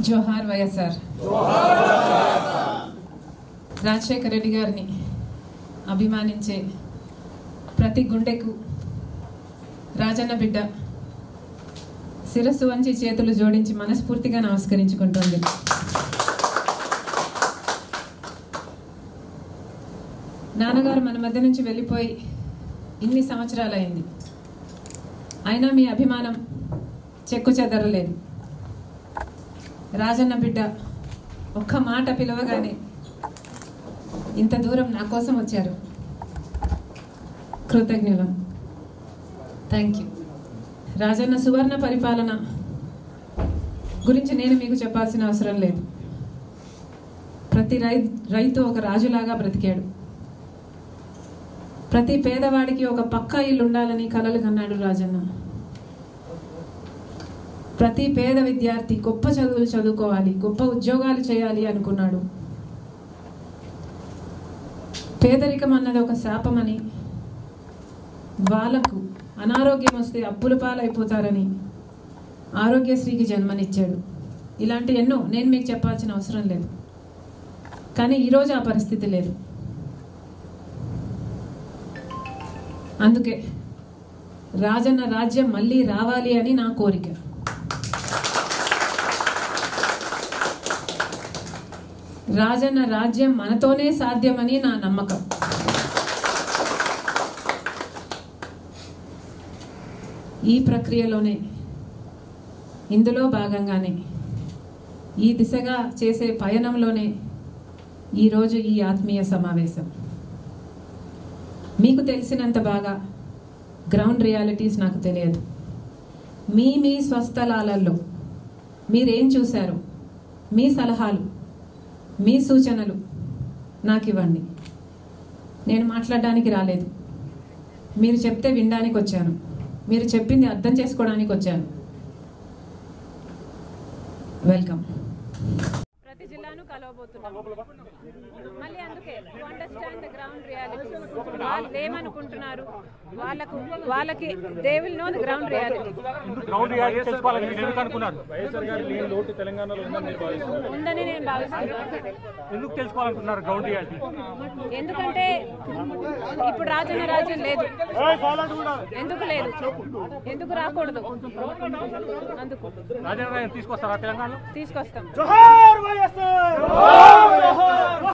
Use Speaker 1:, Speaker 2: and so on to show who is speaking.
Speaker 1: జోహార్ వైఎస్ఆర్ రాజశేఖర రెడ్డి గారిని అభిమానించే ప్రతి గుండెకు రాజన్న బిడ్డ శిరస్సు వంచి చేతులు జోడించి మనస్ఫూర్తిగా నమస్కరించుకుంటుంది నాన్నగారు మన మధ్య నుంచి వెళ్ళిపోయి ఇన్ని సంవత్సరాలు అయింది అయినా మీ అభిమానం చెక్కు చెదరలేదు రాజన్న బిడ్డ ఒక్క మాట పిలవగానే ఇంత దూరం నా కోసం వచ్చారు కృతజ్ఞులం థ్యాంక్ యూ రాజన్న సువర్ణ పరిపాలన గురించి నేను మీకు చెప్పాల్సిన అవసరం లేదు ప్రతి రై రైతు ఒక రాజులాగా బ్రతికాడు ప్రతి పేదవాడికి ఒక పక్కా ఇల్లు ఉండాలని కలలు కన్నాడు రాజన్న ప్రతి పేద విద్యార్థి గొప్ప చదువులు చదువుకోవాలి గొప్ప ఉద్యోగాలు చేయాలి అనుకున్నాడు పేదరికం అన్నది ఒక శాపమని వాళ్ళకు అనారోగ్యం వస్తే అప్పుల పాలైపోతారని ఆరోగ్యశ్రీకి జన్మనిచ్చాడు ఇలాంటి ఎన్నో నేను మీకు చెప్పాల్సిన అవసరం లేదు కానీ ఈరోజు ఆ పరిస్థితి లేదు అందుకే రాజన్న రాజ్యం మళ్ళీ రావాలి అని నా కోరిక రాజన్న రాజ్యం మనతోనే సాధ్యమని నా నమ్మకం ఈ ప్రక్రియలోనే ఇందులో భాగంగానే ఈ దిశగా చేసే పయనంలోనే ఈరోజు ఈ ఆత్మీయ సమావేశం మీకు తెలిసినంత బాగా గ్రౌండ్ రియాలిటీస్ నాకు తెలియదు మీ మీ స్వస్థలాలలో మీరేం చూశారు మీ సలహాలు మీ సూచనలు నాకు ఇవ్వండి నేను మాట్లాడడానికి రాలేదు మీరు చెప్తే వినడానికి వచ్చాను మీరు చెప్పింది అర్థం చేసుకోవడానికి వచ్చాను వెల్కమ్ ప్రతి జిల్లాను కలవబోతున్నాం మళ్ళీ అందుకే to understand the ground reality వాళ్ళు ఏమనుకుంటున్నారు వాళ్ళకు వాళ్ళకి they will know the ground reality
Speaker 2: ground reality తెలుసుకోవాలని మీరు ఎందుకు అనుకున్నారు
Speaker 3: వైఎస్ఆర్ గారి లేని లోటు తెలంగాణలో ఉందని మీరు భావిస్తున్నారు
Speaker 1: ఉందని నేను భావిస్తున్నాను
Speaker 2: ఎందుకు తెలుసుకోవాలనుకున్నారు గ్రౌండ్ రియాలిటీ
Speaker 1: ఎందుకంటే ఇప్పుడు రాజన్న రాజ్యం లేదు ఎందుకు లేదు ఎందుకు రాకూడదు అందుకు
Speaker 2: రాజేంద్ర తీసుకొస్తారా తెలంగాణలో
Speaker 1: తీసుకొస్తాం
Speaker 2: జోహార్ వైఎస్ఆర్